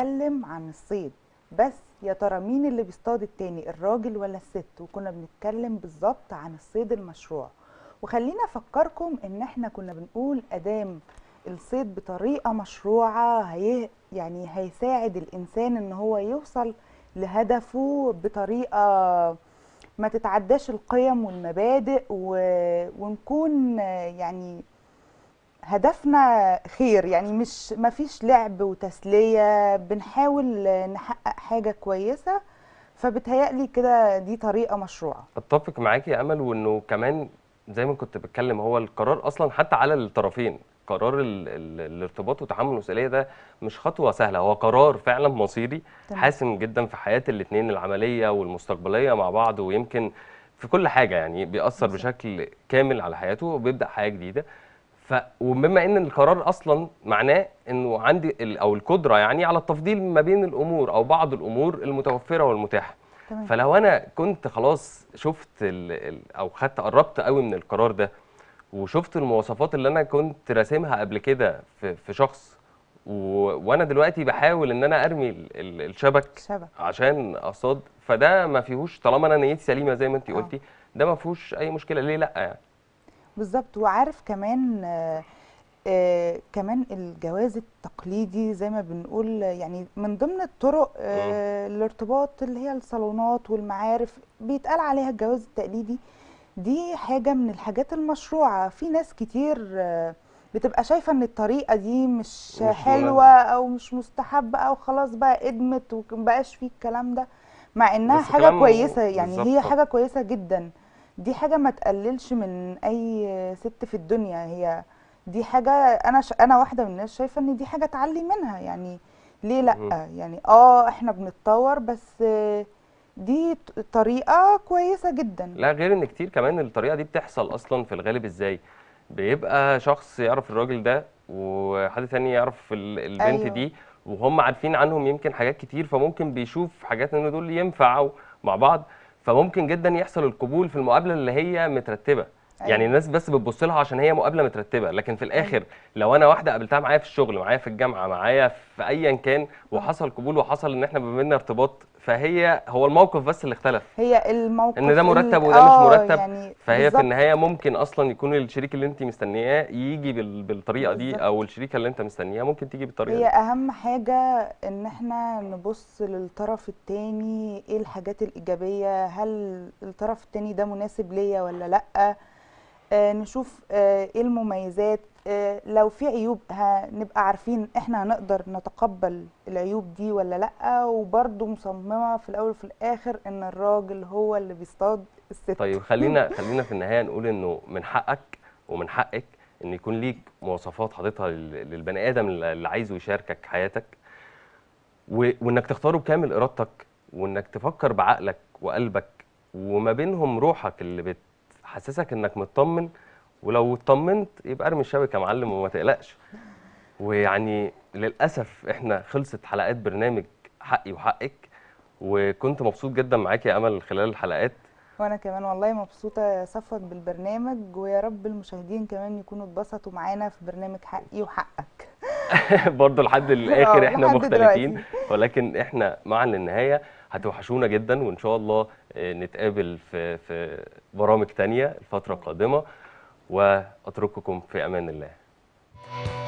بنتكلم عن الصيد بس يا ترى مين اللي بيصطاد التاني الراجل ولا الست وكنا بنتكلم بالظبط عن الصيد المشروع وخلينا افكركم ان احنا كنا بنقول ادام الصيد بطريقه مشروعه هي يعني هيساعد الانسان ان هو يوصل لهدفه بطريقه ما تتعداش القيم والمبادئ و... ونكون يعني هدفنا خير يعني مش ما فيش لعب وتسلية بنحاول نحقق حاجة كويسة فبتهيألي كده دي طريقة مشروعة اتفق معاكي يا امل وانه كمان زي ما كنت بتكلم هو القرار اصلا حتى على الطرفين قرار ال ال الارتباط وتحمل المسؤوليه ده مش خطوه سهله هو قرار فعلا مصيري تمام. حاسم جدا في حياه الاثنين العمليه والمستقبليه مع بعض ويمكن في كل حاجه يعني بيأثر بالظبط. بشكل كامل على حياته وبيبدأ حياه جديده ف وبما ان القرار اصلا معناه انه عندي ال- او القدره يعني على التفضيل ما بين الامور او بعض الامور المتوفره والمتاحه تمام فلو انا كنت خلاص شفت ال ال او خدت قربت قوي من القرار ده وشفت المواصفات اللي انا كنت راسمها قبل كده في, في شخص و... وانا دلوقتي بحاول ان انا ارمي ال... ال... الشبك شبك عشان اصطاد فده ما فيهوش طالما انا نيتي سليمه زي ما انت آه. قلتي ده ما فيهوش اي مشكله ليه لا يعني بالظبط وعارف كمان آه، آه، كمان الجواز التقليدي زي ما بنقول آه، يعني من ضمن الطرق آه، الارتباط اللي هي الصالونات والمعارف بيتقال عليها الجواز التقليدي دي حاجة من الحاجات المشروعة في ناس كتير آه، بتبقى شايفة ان الطريقة دي مش, مش حلوة او مش مستحبة او خلاص بقى ادمت ومبقاش فيه الكلام ده مع انها بس حاجة كلام كويسة يعني بالظبط. هي حاجة كويسة جدا دي حاجة ما تقللش من أي ست في الدنيا هي دي حاجة أنا ش... أنا واحدة من الناس شايفة إن دي حاجة تعلي منها يعني ليه لأ مم. يعني آه إحنا بنتطور بس آه، دي ط- طريقة كويسة جدا لا غير ان كتير كمان الطريقه دي بتحصل اصلا في الغالب ازاي بيبقى شخص يعرف الراجل ده وحد تاني يعرف ال- البنت أيوة. دي وهم عارفين عنهم يمكن حاجات كتير فممكن بيشوف حاجات ان دول ينفعوا مع بعض فممكن جدا يحصل القبول في المقابله اللي هي مترتبه يعني أيوة. الناس بس بتبص لها عشان هي مقابله مترتبه لكن في الاخر لو انا واحده قابلتها معايا في الشغل معايا في الجامعه معايا في ايا كان وحصل قبول وحصل ان احنا ما بيننا ارتباط فهي هو الموقف بس اللي اختلف هي الموقف ان ده ال- مرتب وده آه، مش مرتب يعني فهي في بالظبط. النهايه ممكن اصلا يكون الشريك اللي انت مستنياه يجي بال- بالطريقه دي بالظبط. او الشريكه اللي انت مستنيها ممكن تيجي بالطريقه هي دي اهم حاجة ان احنا نبص للطرف التاني ايه الحاجات الايجابية هل الطرف التاني ده مناسب ليا ولا لا آه نشوف آه ايه المميزات آه لو في عيوب هنبقى عارفين احنا هنقدر نتقبل العيوب دي ولا لا وبرضه مصممة في الاول وفي الاخر ان الراجل هو اللي بيصطاد الست طيب خلينا خلينا في النهايه نقول انه من حقك ومن حقك ان يكون ليك مواصفات حاططها لل- للبني ادم اللي عايزه يشاركك حياتك و- وانك تختاره بكامل ارادتك وانك تفكر بعقلك وقلبك وما بينهم روحك اللي بتحسسك انك مطمن ولو اطمنت يبقى ارمي الشبكه يا معلم وما تقلقش ويعني للاسف احنا خلصت حلقات برنامج حقي وحقك وكنت مبسوط جدا معاكي يا امل خلال الحلقات وانا كمان والله مبسوطة يا صفوت بالبرنامج ويا رب المشاهدين كمان يكونوا اتبسطوا معانا في برنامج حقي وحقك برضه لحد الاخر آه، احنا لحد مختلفين دلوقتي. ولكن احنا معا للنهايه هتوحشونا جدا وان شاء الله آه، نتقابل في في برامج تانية الفتره القادمه واترككم في امان الله